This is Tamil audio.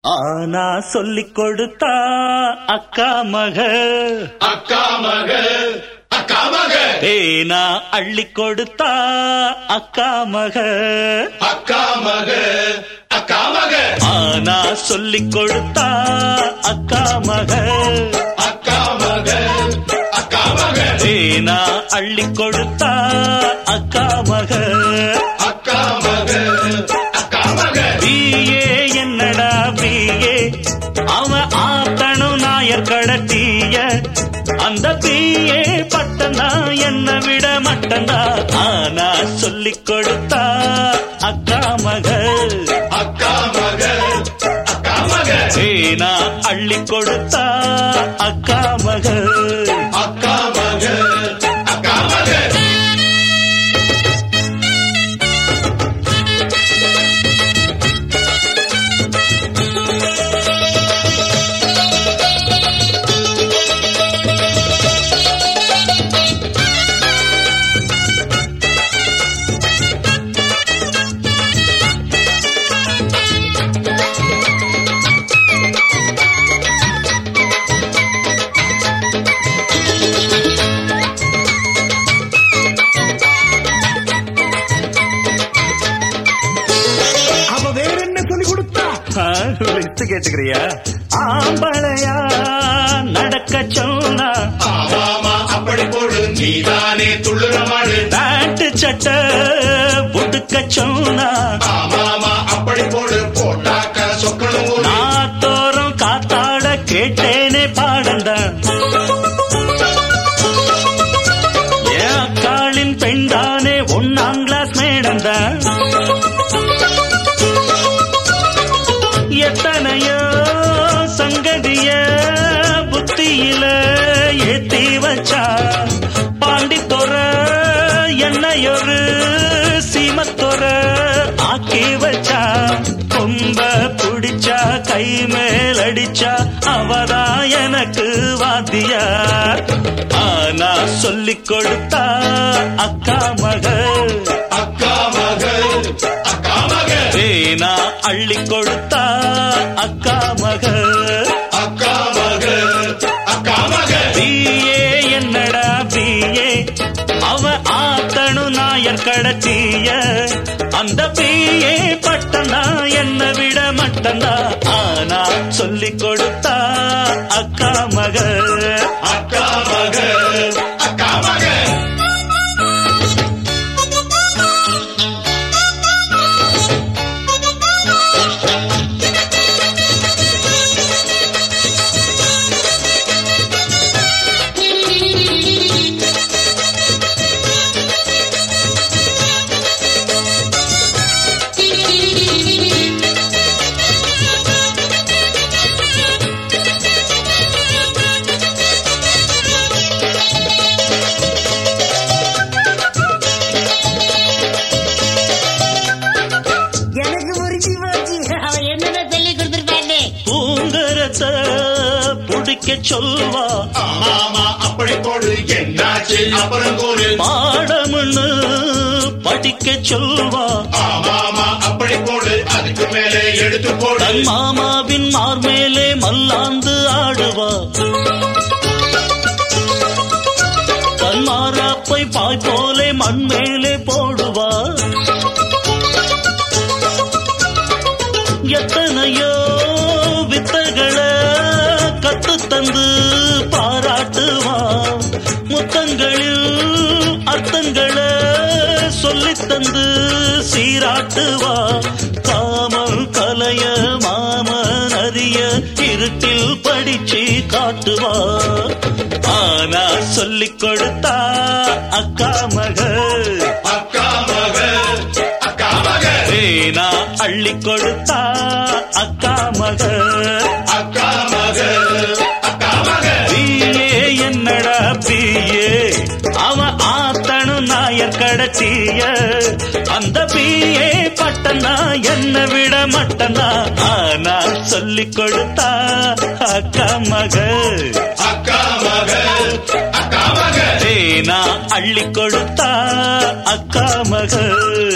ஆனா சொல்லிக் கொடுத்தா அக்கா மக அக்கா மக அக்கா மக ஏனா அள்ளி கொடுத்தா அக்கா மக அக்கா மக அக்கா மக ஆனா சொல்லிக் கொடுத்தா அக்கா மக அக்கா மக அக்கா மக ஏனா அள்ளி கொடுத்தா அக்கா மக அக்கா மக அக்கா மக பிஏ என்னடா பிஏ அவன் ஆத்தனும் நாயர் கடத்திய அந்த பிஏ பட்டந்தா என்ன விட மட்டந்தா ஆனா சொல்லிக் கொடுத்தா அக்கா மக அக்கா மக அக்கா மக ஏனா அள்ளி கொடுத்தா அக்கா மக அக்கா மக அக்கா மக அவ வேற என்ன சொல்லி கொடுத்தா லிஸ்ட் கேட்டுக்கிறியா ஆம்பளையா நடக்க சொன்னா ஆமாமா அப்படி போடு நீதானே துள்ளுற மாடு பேண்ட் சட்டை புடுக்க சொன்னா ஆமாமா அப்படி போடு போட்டாக்க சொக்கணும் ஒரு நாத்தோறும் காத்தாட கேட்டேனே பாடந்தான் என் அக்காளின் பெண்தானே ஒன்னாம் கிளாஸ் மேடந்தான் எத்தனையோ சங்கதிய புத்தியில ஏத்தி வச்சா பாண்டித்தொர என்னையொரு சீமத்தொர ஆக்கி வச்சா கொம்ப புடிச்சா கை மேல் அடிச்சா அவதா எனக்கு வாத்தியார் ஆனா சொல்லிக் கொடுத்தா அக்கா மகள் அக்கா மக அக்கா மக வேணா அள்ளி கொடுத்தா அக்கா மக அக்கா மக அக்கா மக பிஏ என்னடா பிஏ அவ ஆத்தனு நாயர் கடத்திய அந்த பிஏ பட்டந்தா என்ன விட மட்டந்தா ஆனா சொல்லிக் கொடுத்தா அக்கா மக அக்கா மக அக்கா மக எனக்கு புரிஞ்சு போச்சு அவன் என்னென்ன சொல்லி கொடுத்துருப்பான்னு பூங்கரத்த புடிக்க சொல்வா ஆமாமா அப்படி போடு என்னாச்சு அப்புறம் கூறு பாடம்னு படிக்க சொல்வா ஆமாமா அப்படி போடு அதுக்கு மேலே எடுத்து போடு தன் மாமாவின் மார்மேலே மல்லாந்து ஆடுவா தன் மாறாப்பை பாய் போலே மண் மேலே போடுவா எத்தனையோ வித்தைகளை கத்து தந்து பாராட்டுவா முத்தங்களில் அர்த்தங்களை சொல்லித் தந்து சீராட்டுவா காமல் கலைய மாமன் அறிய இருட்டில் படிச்சு காட்டுவா ஆனா சொல்லிக் கொடுத்தா அக்கா மகள் அக்கா மக அக்கா மக வேணா அள்ளி கொடுத்தா அக்கா மகள் அக்கா மக அக்கா மக பிஏ என்னடா பிஏ அவன் ஆத்தனு நாயர் கடத்திய அந்த பிஏ பட்டனா என்ன விட மட்டனா ஆனா சொல்லிக் கொடுத்தா அக்கா மக அக்கா மக அக்கா மக தேனா அள்ளி கொடுத்தா அக்கா மக